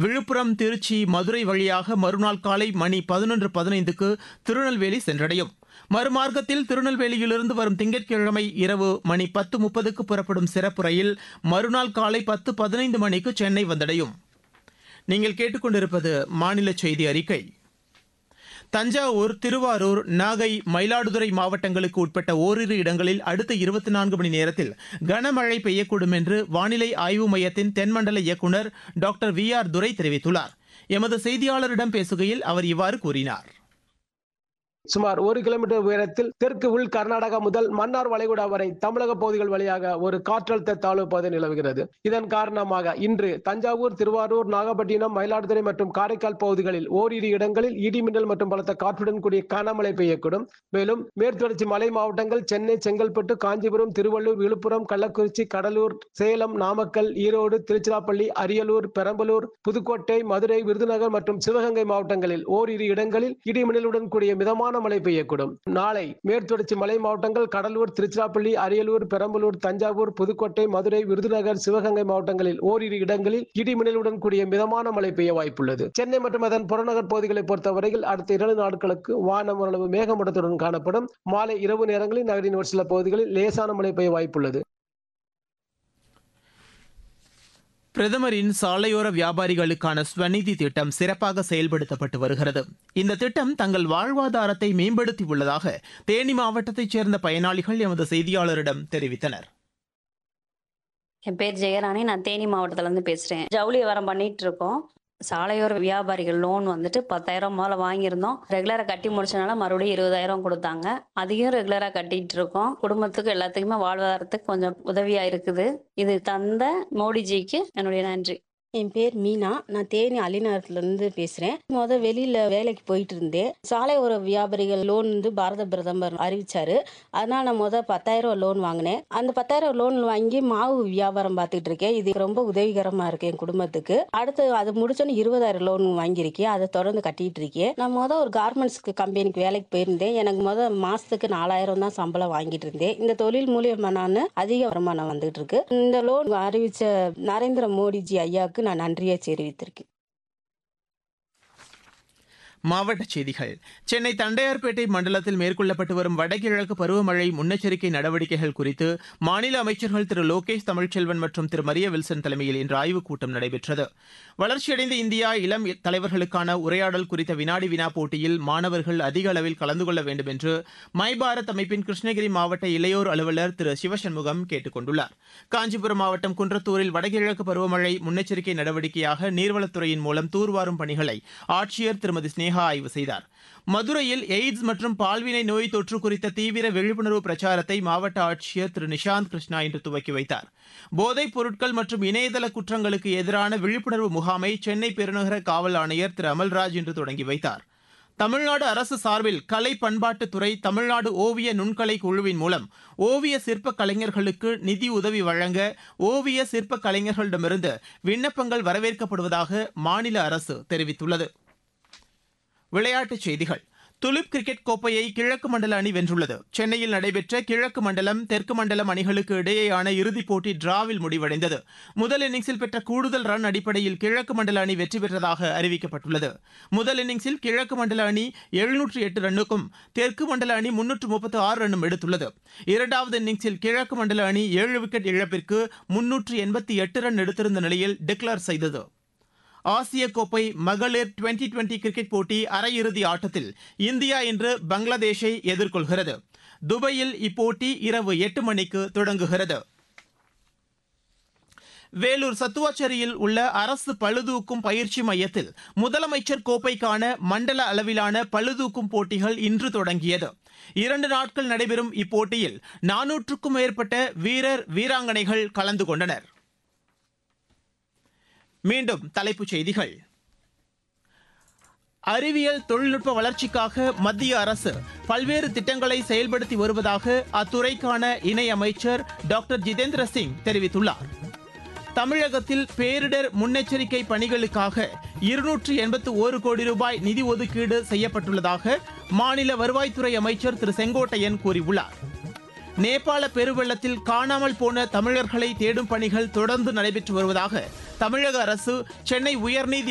விழுப்புரம் திருச்சி மதுரை வழியாக மறுநாள் காலை மணி பதினொன்று பதினைந்துக்கு திருநெல்வேலி சென்றடையும் மறுமார்க்கத்தில் திருநெல்வேலியிலிருந்து வரும் திங்கட்கிழமை இரவு மணி பத்து முப்பதுக்கு புறப்படும் சிறப்பு ரயில் மறுநாள் காலை பத்து பதினைந்து மணிக்கு சென்னை வந்தடையும் நீங்கள் கேட்டுக்கொண்டிருப்பது மாநில செய்தி அறிக்கை தஞ்சாவூர் திருவாரூர் நாகை மயிலாடுதுறை மாவட்டங்களுக்கு உட்பட்ட ஓரிரு இடங்களில் அடுத்த இருபத்தி நான்கு மணி நேரத்தில் கனமழை பெய்யக்கூடும் என்று வானிலை ஆய்வு மையத்தின் தென்மண்டல இயக்குநர் டாக்டர் வி ஆர் துரை தெரிவித்துள்ளார் எமது செய்தியாளரிடம் பேசுகையில் அவர் இவ்வாறு கூறினார் சுமார் ஒரு கிலோமீட்டர் உயரத்தில் தெற்கு உள் கர்நாடகா முதல் மன்னார் வளைகுடா வரை தமிழக பகுதிகள் வழியாக ஒரு காற்றழுத்த தாழ்வு பகுதி நிலவுகிறது இதன் காரணமாக இன்று தஞ்சாவூர் திருவாரூர் நாகப்பட்டினம் மயிலாடுதுறை மற்றும் காரைக்கால் பகுதிகளில் ஓரிரு இடங்களில் இடிமின்னல் மற்றும் பலத்த காற்றுடன் கூடிய கனமழை பெய்யக்கூடும் மேலும் மேற்குத்தொடர்ச்சி மலை மாவட்டங்கள் சென்னை செங்கல்பட்டு காஞ்சிபுரம் திருவள்ளூர் விழுப்புரம் கள்ளக்குறிச்சி கடலூர் சேலம் நாமக்கல் ஈரோடு திருச்சிராப்பள்ளி அரியலூர் பெரம்பலூர் புதுக்கோட்டை மதுரை விருதுநகர் மற்றும் சிவகங்கை மாவட்டங்களில் ஓரிரு இடங்களில் இடிமின்னலுடன் கூடிய மிதமான மழை பெய்யக்கூடும் நாளை மேற்குத்தொடர்ச்சி மலை மாவட்டங்கள் கடலூர் திருச்சிராப்பள்ளி அரியலூர் பெரம்பலூர் தஞ்சாவூர் புதுக்கோட்டை மதுரை விருதுநகர் சிவகங்கை மாவட்டங்களில் ஓரிரு இடங்களில் இடிமின்னலுடன் கூடிய மிதமான மழை பெய்ய வாய்ப்புள்ளது சென்னை மற்றும் அதன் புறநகர் பகுதிகளை பொறுத்தவரையில் அடுத்த இரண்டு நாட்களுக்கு வானம் ஓரளவு மேகமூட்டத்துடன் காணப்படும் மாலை இரவு நேரங்களில் நகரின் ஒரு சில பகுதிகளில் லேசான மழை பெய்ய வாய்ப்புள்ளது பிரதமரின் சாலையோர வியாபாரிகளுக்கான ஸ்வநிதி திட்டம் சிறப்பாக செயல்படுத்தப்பட்டு வருகிறது இந்த திட்டம் தங்கள் வாழ்வாதாரத்தை மேம்படுத்தியுள்ளதாக தேனி மாவட்டத்தைச் சேர்ந்த பயனாளிகள் எமது செய்தியாளரிடம் தெரிவித்தனர் என் பேர் ஜெயராணி நான் தேனி மாவட்டத்துலேருந்து பேசுகிறேன் ஜவுளி வியாபாரம் பண்ணிட்டு இருக்கோம் சாலையோர வியாபாரிகள் லோன் வந்துட்டு பத்தாயிரம் முதல்ல வாங்கியிருந்தோம் ரெகுலராக கட்டி முடிச்சனால மறுபடியும் இருபதாயிரம் கொடுத்தாங்க அதையும் ரெகுலராக கட்டிட்டு இருக்கோம் குடும்பத்துக்கு எல்லாத்துக்குமே வாழ்வாதாரத்துக்கு கொஞ்சம் உதவியாக இருக்குது இது தந்த மோடிஜிக்கு என்னுடைய நன்றி என் பேர் மீனா நான் தேனி அலிநகரத்துலேருந்து பேசுகிறேன் முத வெளியில் வேலைக்கு போயிட்டு இருந்தேன் சாலை ஒரு வியாபாரிகள் லோன் வந்து பாரத பிரதமர் அறிவிச்சாரு அதனால் நான் முத பத்தாயிரம் லோன் வாங்கினேன் அந்த பத்தாயிரம் லோன் வாங்கி மாவு வியாபாரம் பார்த்துட்டு இருக்கேன் இது ரொம்ப உதவிகரமாக இருக்கு என் குடும்பத்துக்கு அடுத்து அது முடிச்சோன்னு இருபதாயிரம் லோன் வாங்கியிருக்கேன் அதை தொடர்ந்து கட்டிட்டு இருக்கேன் நான் முத ஒரு கார்மெண்ட்ஸ்க்கு கம்பெனிக்கு வேலைக்கு போயிருந்தேன் எனக்கு முத மாதத்துக்கு நாலாயிரம் தான் சம்பளம் வாங்கிட்டு இருந்தேன் இந்த தொழில் மூலியமாக நான் அதிக வருமானம் வந்துகிட்டு இருக்கு இந்த லோன் அறிவிச்ச நரேந்திர மோடிஜி ஐயாவுக்கு நான் நன்றியை தெரிவித்திருக்கேன் மாவட்டச் செய்திகள் சென்னை தண்டையார்பேட்டை மண்டலத்தில் மேற்கொள்ளப்பட்டு வரும் வடகிழக்கு பருவமழை முன்னெச்சரிக்கை நடவடிக்கைகள் குறித்து மாநில அமைச்சர்கள் திரு லோகேஷ் தமிழ்ச்செல்வன் மற்றும் திரு மரிய வில்சன் தலைமையில் இன்று ஆய்வுக் கூட்டம் நடைபெற்றது வளர்ச்சியடைந்த இந்தியா இளம் தலைவர்களுக்கான உரையாடல் குறித்த வினாடி வினா போட்டியில் மாணவர்கள் அதிக அளவில் கலந்து கொள்ள வேண்டும் என்று மை பாரத் அமைப்பின் கிருஷ்ணகிரி மாவட்ட இளையோர் அலுவலர் திரு சிவசண்முகம் கேட்டுக் கொண்டுள்ளார் காஞ்சிபுரம் மாவட்டம் குன்றத்தூரில் வடகிழக்கு பருவமழை முன்னெச்சரிக்கை நடவடிக்கையாக நீர்வளத்துறையின் மூலம் தூர்வாரும் பணிகளை ஆட்சியர் திருமதி ஸ்னேகா ஆய்வு செய்தார் மதுரையில் எய்ட்ஸ் மற்றும் பால்வினை நோய் தொற்று குறித்த தீவிர விழிப்புணர்வு பிரச்சாரத்தை மாவட்ட ஆட்சியர் திரு நிஷாந்த் கிருஷ்ணா இன்று துவக்கி வைத்தார் போதைப் பொருட்கள் மற்றும் இணையதள குற்றங்களுக்கு எதிரான விழிப்புணர்வு முகாமை சென்னை பெருநகர காவல் ஆணையர் திரு அமல்ராஜ் இன்று தொடங்கி வைத்தார் தமிழ்நாடு அரசு சார்பில் கலை பண்பாட்டுத்துறை தமிழ்நாடு ஓவிய நுண்கலை குழுவின் மூலம் ஓவிய சிற்ப கலைஞர்களுக்கு நிதி உதவி வழங்க ஓவிய சிற்ப கலைஞர்களிடமிருந்து விண்ணப்பங்கள் வரவேற்கப்படுவதாக மாநில அரசு தெரிவித்துள்ளது விளையாட்டுச் செய்திகள் துலிப் கிரிக்கெட் கோப்பையை கிழக்கு மண்டல அணி வென்றுள்ளது சென்னையில் நடைபெற்ற கிழக்கு மண்டலம் தெற்கு மண்டலம் அணிகளுக்கு இடையேயான இறுதிப் போட்டி டிராவில் முடிவடைந்தது முதல் இன்னிங்ஸில் பெற்ற கூடுதல் ரன் அடிப்படையில் கிழக்கு மண்டல அணி வெற்றி பெற்றதாக அறிவிக்கப்பட்டுள்ளது முதல் இன்னிங்ஸில் கிழக்கு மண்டல அணி எழுநூற்று எட்டு ரன்னுக்கும் தெற்கு மண்டல அணி முன்னூற்று முப்பத்து ஆறு ரன்னும் எடுத்துள்ளது இரண்டாவது இன்னிங்ஸில் கிழக்கு மண்டல அணி ஏழு விக்கெட் இழப்பிற்கு முன்னூற்று எண்பத்தி எட்டு ரன் எடுத்திருந்த நிலையில் டிக்ளேர் செய்தது ஆசிய கோப்பை மகளிர் டுவெண்டி டுவெண்டி கிரிக்கெட் போட்டி அரையிறுதி ஆட்டத்தில் இந்தியா இன்று பங்களாதேஷை எதிர்கொள்கிறது துபாயில் இப்போட்டி இரவு எட்டு மணிக்கு தொடங்குகிறது வேலூர் சத்துவாச்சேரியில் உள்ள அரசு பளுதூக்கும் பயிற்சி மையத்தில் முதலமைச்சர் கோப்பைக்கான மண்டல அளவிலான பளுதூக்கும் போட்டிகள் இன்று தொடங்கியது இரண்டு நாட்கள் நடைபெறும் இப்போட்டியில் நானூற்றுக்கும் மேற்பட்ட வீரர் வீராங்கனைகள் கலந்து கொண்டனர் மீண்டும் தலைப்புச் செய்திகள் அறிவியல் தொழில்நுட்ப வளர்ச்சிக்காக மத்திய அரசு பல்வேறு திட்டங்களை செயல்படுத்தி வருவதாக அத்துறைக்கான இணை அமைச்சர் டாக்டர் ஜிதேந்திர சிங் தெரிவித்துள்ளார் தமிழகத்தில் பேரிடர் முன்னெச்சரிக்கை பணிகளுக்காக இருநூற்று எண்பத்து ஒரு கோடி ரூபாய் நிதி ஒதுக்கீடு செய்யப்பட்டுள்ளதாக மாநில வருவாய்த்துறை அமைச்சர் திரு செங்கோட்டையன் கூறியுள்ளார் நேபாள பெருவெள்ளத்தில் காணாமல் போன தமிழர்களை தேடும் பணிகள் தொடர்ந்து நடைபெற்று வருவதாக தமிழக அரசு சென்னை உயர்நீதி